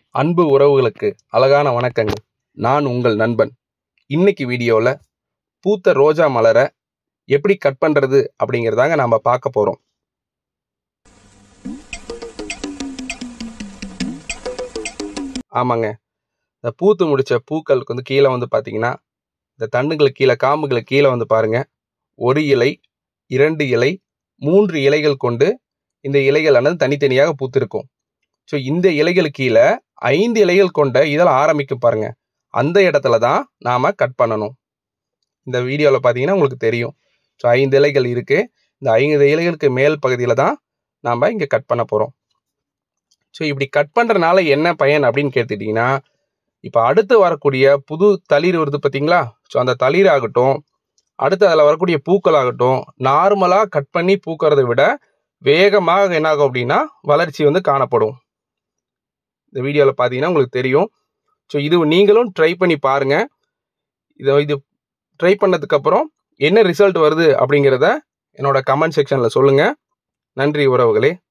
அன்பு உறவுகளுக்கு அழகான வணக்கங்கள் நான் உங்கள் நண்பன் இன்னைக்கு வீடியோவில் பூத்த ரோஜா மலரை எப்படி கட் பண்ணுறது அப்படிங்கிறதாங்க நாம் பார்க்க போகிறோம் ஆமாங்க இந்த பூத்து முடிச்ச பூக்களுக்கு வந்து கீழே வந்து பார்த்தீங்கன்னா இந்த தண்டுகளுக்கு கீழே காம்புகளுக்கு கீழே வந்து பாருங்க ஒரு இலை இரண்டு இலை மூன்று இலைகள் கொண்டு இந்த இலைகளானது தனித்தனியாக பூத்திருக்கும் ஸோ இந்த இலைகளுக்கு கீழே ஐந்து இலைகள் கொண்ட இதழ் ஆரம்பிக்கும் பாருங்க அந்த இடத்துல தான் நாம் கட் பண்ணணும் இந்த வீடியோவில் பார்த்தீங்கன்னா உங்களுக்கு தெரியும் ஸோ ஐந்து இலைகள் இருக்குது இந்த ஐந்து இலைகளுக்கு மேல் பகுதியில் தான் நாம் இங்கே கட் பண்ண போகிறோம் ஸோ இப்படி கட் பண்ணுறனால என்ன பயன் அப்படின்னு கேட்டுட்டிங்கன்னா இப்போ அடுத்து வரக்கூடிய புது தளிர் வருது பார்த்தீங்களா ஸோ அந்த தளிர் ஆகட்டும் அடுத்து அதில் வரக்கூடிய பூக்கள் ஆகட்டும் நார்மலாக கட் பண்ணி பூக்கிறதை விட வேகமாக என்னாகும் அப்படின்னா வளர்ச்சி வந்து காணப்படும் இந்த வீடியோவில் பார்த்தீங்கன்னா உங்களுக்கு தெரியும் ஸோ இது நீங்களும் ட்ரை பண்ணி பாருங்கள் இதை இது ட்ரை பண்ணதுக்கப்புறம் என்ன ரிசல்ட் வருது அப்படிங்கிறத என்னோட கமெண்ட் செக்ஷனில் சொல்லுங்கள் நன்றி உறவுகளே